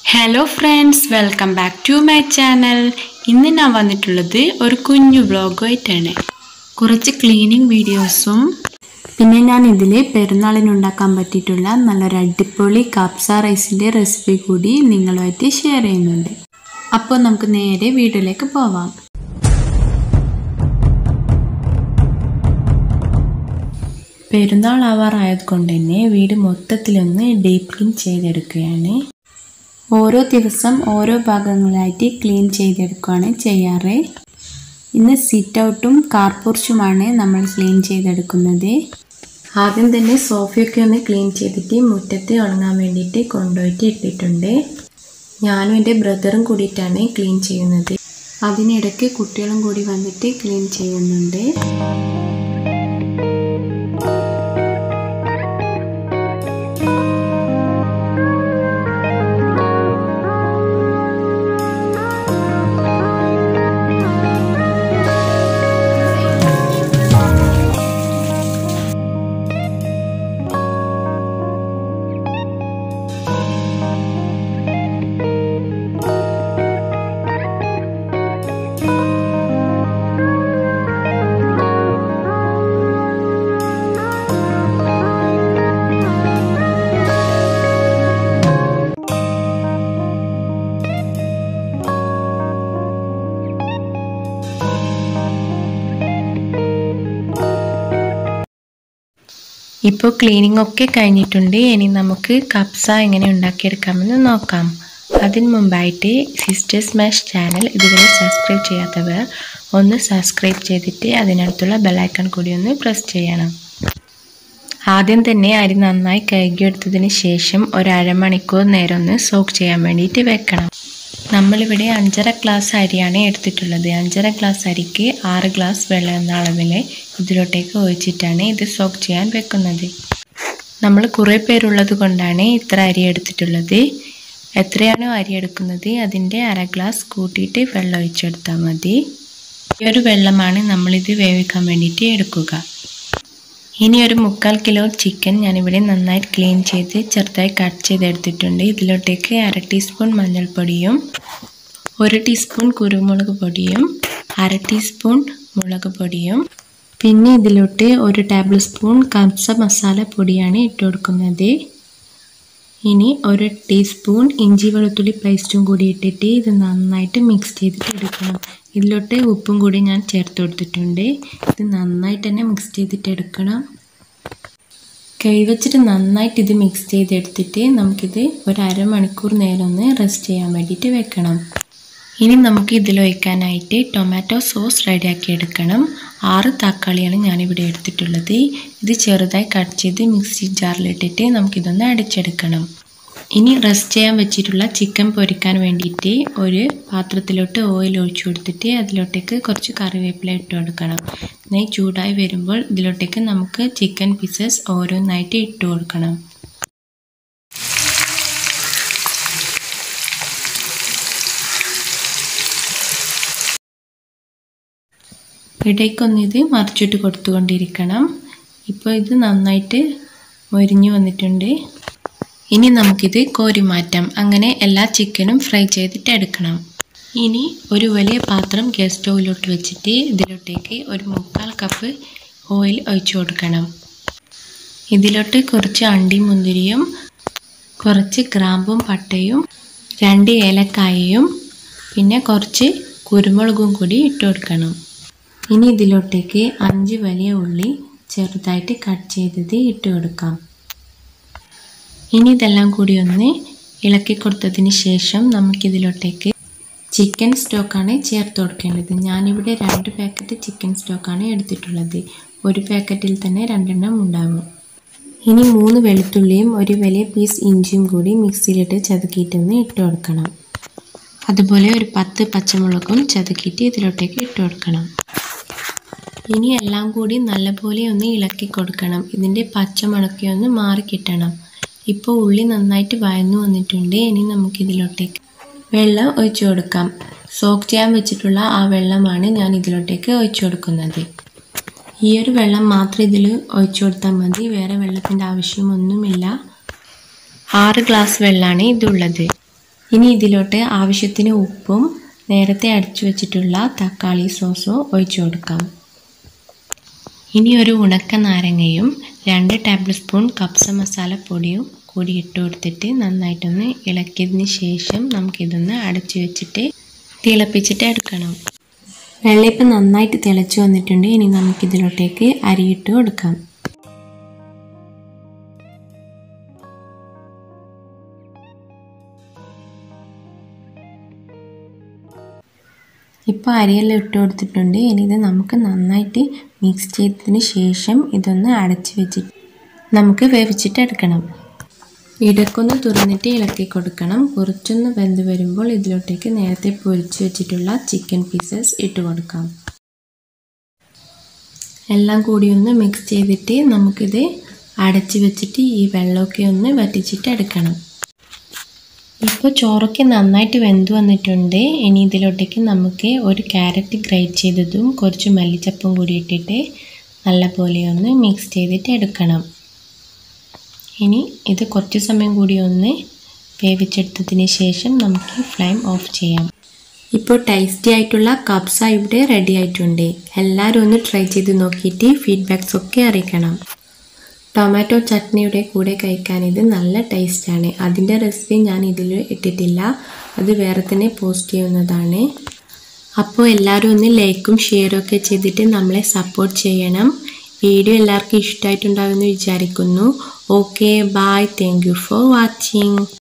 hello friends welcome back to my channel ഇന്ന് ഞാൻ വന്നിട്ടുള്ളത് ഒരു കുഞ്ഞു വ്ളോഗുമായിട്ടാണ് കുറച്ച് ക്ലീനിങ് വീഡിയോസും പിന്നെ ഞാൻ ഇതിൽ പെരുന്നാളിന് ഉണ്ടാക്കാൻ പറ്റിയിട്ടുള്ള നല്ലൊരു അടിപൊളി കപ്സ റൈസിൻ്റെ റെസിപ്പി കൂടി നിങ്ങളുമായിട്ട് ഷെയർ ചെയ്യുന്നുണ്ട് അപ്പോൾ നമുക്ക് നേരെ വീഡിയോയിലേക്ക് പോവാം പെരുന്നാൾ ആവാറായത് കൊണ്ട് തന്നെ വീട് മൊത്തത്തിലൊന്ന് ഡീപ് ക്ലീൻ ചെയ്തെടുക്കുകയാണ് ഓരോ ദിവസം ഓരോ ഭാഗങ്ങളായിട്ട് ക്ലീൻ ചെയ്തെടുക്കുകയാണ് ചെയ്യാറ് ഇന്ന് സിറ്റ് ഔട്ടും കാർപോർച്ചുമാണ് നമ്മൾ ക്ലീൻ ചെയ്തെടുക്കുന്നത് ആദ്യം തന്നെ സോഫയൊക്കെ ഒന്ന് ക്ലീൻ ചെയ്തിട്ട് മുറ്റത്ത് ഉണങ്ങാൻ വേണ്ടിയിട്ട് കൊണ്ടുപോയിട്ട് ഇട്ടിട്ടുണ്ട് ഞാനും എൻ്റെ ബ്രദറും കൂടിയിട്ടാണ് ക്ലീൻ ചെയ്യുന്നത് അതിനിടയ്ക്ക് കുട്ടികളും കൂടി വന്നിട്ട് ക്ലീൻ ചെയ്യുന്നുണ്ട് ഇപ്പോൾ ക്ലീനിങ് ഒക്കെ കഴിഞ്ഞിട്ടുണ്ട് ഇനി നമുക്ക് കപ്സ എങ്ങനെ ഉണ്ടാക്കിയെടുക്കാമെന്ന് നോക്കാം അതിന് മുമ്പായിട്ട് സിസ്റ്റേഴ്സ് മാഷ് ചാനൽ ഇതുവരെ സബ്സ്ക്രൈബ് ചെയ്യാത്തവർ ഒന്ന് സബ്സ്ക്രൈബ് ചെയ്തിട്ട് അതിനടുത്തുള്ള ബെല്ലൈക്കൺ കൂടി ഒന്ന് പ്രസ് ചെയ്യണം ആദ്യം തന്നെ അരി നന്നായി കഴുകിയെടുത്തതിന് ശേഷം ഒരു അരമണിക്കൂർ നേരം ഒന്ന് സോക്ക് ചെയ്യാൻ വേണ്ടിയിട്ട് വെക്കണം നമ്മളിവിടെ അഞ്ചര ഗ്ലാസ് അരിയാണ് എടുത്തിട്ടുള്ളത് അഞ്ചര ഗ്ലാസ് അരിക്ക് ആറ് ഗ്ലാസ് വെള്ളം എന്ന അളവിൽ ഇതിലോട്ടേക്ക് ഒഴിച്ചിട്ടാണ് ഇത് സോക്ക് ചെയ്യാൻ വെക്കുന്നത് നമ്മൾ കുറേ പേരുള്ളത് കൊണ്ടാണ് ഇത്ര അരി എടുത്തിട്ടുള്ളത് എത്രയാണോ അരി എടുക്കുന്നത് അതിൻ്റെ അര ഗ്ലാസ് കൂട്ടിയിട്ട് വെള്ളം ഒഴിച്ചെടുത്താൽ മതി ഈ ഒരു വെള്ളമാണ് നമ്മളിത് വേവിക്കാൻ വേണ്ടിയിട്ട് എടുക്കുക ഇനി ഒരു മുക്കാൽ കിലോ ചിക്കൻ ഞാനിവിടെ നന്നായി ക്ലീൻ ചെയ്ത് ചെറുതായി കട്ട് ചെയ്തെടുത്തിട്ടുണ്ട് ഇതിലോട്ടേക്ക് അര ടീസ്പൂൺ മഞ്ഞൾപ്പൊടിയും ഒരു ടീസ്പൂൺ കുരുമുളക് പൊടിയും അര ടീസ്പൂൺ മുളക് പൊടിയും പിന്നെ ഇതിലോട്ട് ഒരു ടേബിൾ സ്പൂൺ കബ്സ മസാല പൊടിയാണ് ഇട്ട് കൊടുക്കുന്നത് ഇനി ഒരു ടീസ്പൂൺ ഇഞ്ചി വെളുത്തുള്ളി പേസ്റ്റും കൂടി ഇട്ടിട്ട് ഇത് നന്നായിട്ട് മിക്സ് ചെയ്തിട്ട് എടുക്കണം ഇതിലോട്ട് ഉപ്പും കൂടി ഞാൻ ചേർത്ത് കൊടുത്തിട്ടുണ്ട് ഇത് നന്നായിട്ട് തന്നെ മിക്സ് ചെയ്തിട്ട് എടുക്കണം കൈ വെച്ചിട്ട് നന്നായിട്ട് ഇത് മിക്സ് ചെയ്തെടുത്തിട്ട് നമുക്കിത് ഒരു അരമണിക്കൂർ നേരം ഒന്ന് റെസ്റ്റ് ചെയ്യാൻ വേണ്ടിയിട്ട് വെക്കണം ഇനി നമുക്ക് ഇതിൽ ഒഴിക്കാനായിട്ട് ടൊമാറ്റോ സോസ് റെഡിയാക്കി എടുക്കണം ആറ് തക്കാളിയാണ് ഞാനിവിടെ എടുത്തിട്ടുള്ളത് ഇത് ചെറുതായി കട്ട് ചെയ്ത് മിക്സി ജാറിലിട്ടിട്ട് നമുക്കിതൊന്ന് അടിച്ചെടുക്കണം ഇനി റെസ്റ്റ് ചെയ്യാൻ വെച്ചിട്ടുള്ള ചിക്കൻ പൊരിക്കാൻ വേണ്ടിയിട്ട് ഒരു പാത്രത്തിലോട്ട് ഓയിൽ ഒഴിച്ചു കൊടുത്തിട്ട് അതിലോട്ടേക്ക് കുറച്ച് കറിവേപ്പില ഇട്ട് കൊടുക്കണം നെയ് ചൂടായി വരുമ്പോൾ ഇതിലോട്ടേക്ക് നമുക്ക് ചിക്കൻ പീസസ് ഓരോന്നായിട്ട് ഇട്ട് കൊടുക്കണം ഇടയ്ക്കൊന്ന് ഇത് മറിച്ചിട്ട് കൊടുത്തുകൊണ്ടിരിക്കണം ഇപ്പോൾ ഇത് നന്നായിട്ട് മൊരിഞ്ഞു വന്നിട്ടുണ്ട് ഇനി നമുക്കിത് കോരി മാറ്റാം അങ്ങനെ എല്ലാ ചിക്കനും ഫ്രൈ ചെയ്തിട്ട് എടുക്കണം ഇനി ഒരു വലിയ പാത്രം ഗ്യാസ് സ്റ്റൗവിലോട്ട് വെച്ചിട്ട് ഇതിലോട്ടേക്ക് ഒരു മുക്കാൽ കപ്പ് ഓയിൽ ഒഴിച്ചു കൊടുക്കണം ഇതിലോട്ട് കുറച്ച് അണ്ടി മുന്തിരിയും കുറച്ച് ഗ്രാമ്പും പട്ടയും രണ്ട് ഏലക്കായയും പിന്നെ കുറച്ച് കുരുമുളകും കൂടി ഇട്ട് കൊടുക്കണം ഇനി ഇതിലോട്ടേക്ക് അഞ്ച് വലിയ ഉള്ളി ചെറുതായിട്ട് കട്ട് ചെയ്തത് ഇട്ട് കൊടുക്കാം ഇനി ഇതെല്ലാം കൂടി ഒന്ന് ഇളക്കി കൊടുത്തതിന് ശേഷം നമുക്കിതിലോട്ടേക്ക് ചിക്കൻ സ്റ്റോക്കാണ് ചേർത്ത് കൊടുക്കേണ്ടത് ഞാനിവിടെ രണ്ട് പാക്കറ്റ് ചിക്കൻ സ്റ്റോക്കാണ് എടുത്തിട്ടുള്ളത് ഒരു പാക്കറ്റിൽ തന്നെ രണ്ടെണ്ണം ഉണ്ടാകും ഇനി മൂന്ന് വെളുത്തുള്ളിയും ഒരു വലിയ പീസ് ഇഞ്ചിയും കൂടി മിക്സിയിലിട്ട് ചതുക്കിയിട്ടൊന്ന് ഇട്ട് കൊടുക്കണം അതുപോലെ ഒരു പത്ത് പച്ചമുളകും ചതുക്കിയിട്ട് ഇതിലോട്ടേക്ക് ഇട്ട് കൊടുക്കണം ഇനി എല്ലാം കൂടി നല്ലപോലെ ഒന്ന് ഇളക്കി കൊടുക്കണം ഇതിൻ്റെ പച്ചമുളക്കി ഒന്ന് മാറി കിട്ടണം ഇപ്പോൾ ഉള്ളി നന്നായിട്ട് വഴന്നു വന്നിട്ടുണ്ട് ഇനി നമുക്കിതിലോട്ടേക്ക് വെള്ളം ഒഴിച്ചു കൊടുക്കാം സോക്ക് ചെയ്യാൻ വെച്ചിട്ടുള്ള ആ വെള്ളമാണ് ഞാൻ ഇതിലോട്ടേക്ക് ഒഴിച്ചു കൊടുക്കുന്നത് ഈ ഒരു വെള്ളം മാത്രം ഇതിൽ ഒഴിച്ചു കൊടുത്താൽ മതി വേറെ വെള്ളത്തിൻ്റെ ആവശ്യമൊന്നുമില്ല ആറ് ഗ്ലാസ് വെള്ളമാണ് ഇതുള്ളത് ഇനി ഇതിലോട്ട് ആവശ്യത്തിന് ഉപ്പും നേരത്തെ അടിച്ചു വെച്ചിട്ടുള്ള തക്കാളി സോസും ഒഴിച്ചു കൊടുക്കാം ഇനി ഒരു ഉണക്ക നാരങ്ങയും രണ്ട് ടേബിൾ സ്പൂൺ കപ്സ മസാല പൊടിയും കൂടി ഇട്ട് കൊടുത്തിട്ട് നന്നായിട്ടൊന്ന് ഇളക്കിയതിന് ശേഷം നമുക്കിതൊന്ന് അടച്ചു വെച്ചിട്ട് തിളപ്പിച്ചിട്ട് എടുക്കണം വെള്ളം ഇപ്പം നന്നായിട്ട് തിളച്ച് വന്നിട്ടുണ്ട് ഇനി നമുക്കിതിലോട്ടേക്ക് അരിയിട്ട് കൊടുക്കാം ഇപ്പോൾ അരിയെല്ലാം ഇട്ട് കൊടുത്തിട്ടുണ്ട് ഇനി ഇത് നമുക്ക് നന്നായിട്ട് മിക്സ് ചെയ്തതിന് ശേഷം ഇതൊന്ന് അടച്ച് വെച്ചിട്ട് നമുക്ക് വേവിച്ചിട്ട് എടുക്കണം ഇടയ്ക്കൊന്ന് തുറന്നിട്ട് ഇളക്കി കൊടുക്കണം കുറച്ചൊന്ന് വെന്ത് വരുമ്പോൾ ഇതിലോട്ടേക്ക് നേരത്തെ പൊരിച്ച് വെച്ചിട്ടുള്ള ചിക്കൻ പീസസ് ഇട്ട് കൊടുക്കാം എല്ലാം കൂടി ഒന്ന് മിക്സ് ചെയ്തിട്ട് നമുക്കിത് അടച്ച് വെച്ചിട്ട് ഈ വെള്ളമൊക്കെ ഒന്ന് വറ്റിച്ചിട്ട് എടുക്കണം ഇപ്പോൾ ചോറൊക്കെ നന്നായിട്ട് വെന്ത് വന്നിട്ടുണ്ട് ഇനി ഇതിലോട്ടേക്ക് നമുക്ക് ഒരു ക്യാരറ്റ് ഗ്രേറ്റ് ചെയ്തതും കുറച്ച് മല്ലിച്ചപ്പും കൂടി ഇട്ടിട്ട് നല്ലപോലെ ഒന്ന് മിക്സ് ചെയ്തിട്ട് എടുക്കണം ഇനി ഇത് കുറച്ച് സമയം കൂടി ഒന്ന് വേവിച്ചെടുത്തതിന് ശേഷം നമുക്ക് ഫ്ലെയിം ഓഫ് ചെയ്യാം ഇപ്പോൾ ടേസ്റ്റി ആയിട്ടുള്ള കബ്സ ഇവിടെ റെഡി ആയിട്ടുണ്ട് എല്ലാവരും ഒന്ന് ട്രൈ ചെയ്ത് നോക്കിയിട്ട് ഫീഡ്ബാക്സ് ഒക്കെ അറിയിക്കണം ടൊമാറ്റോ ചട്നിയുടെ കൂടെ കഴിക്കാൻ ഇത് നല്ല ടേസ്റ്റാണ് അതിൻ്റെ റെസിപ്പി ഞാൻ ഇതിൽ ഇട്ടിട്ടില്ല അത് വേറെ തന്നെ പോസ്റ്റ് ചെയ്യുന്നതാണ് അപ്പോൾ എല്ലാവരും ഒന്ന് ലൈക്കും ഷെയറും ഒക്കെ ചെയ്തിട്ട് നമ്മളെ സപ്പോർട്ട് ചെയ്യണം വീഡിയോ എല്ലാവർക്കും ഇഷ്ടമായിട്ടുണ്ടാവുമെന്ന് വിചാരിക്കുന്നു okay bye thank you for watching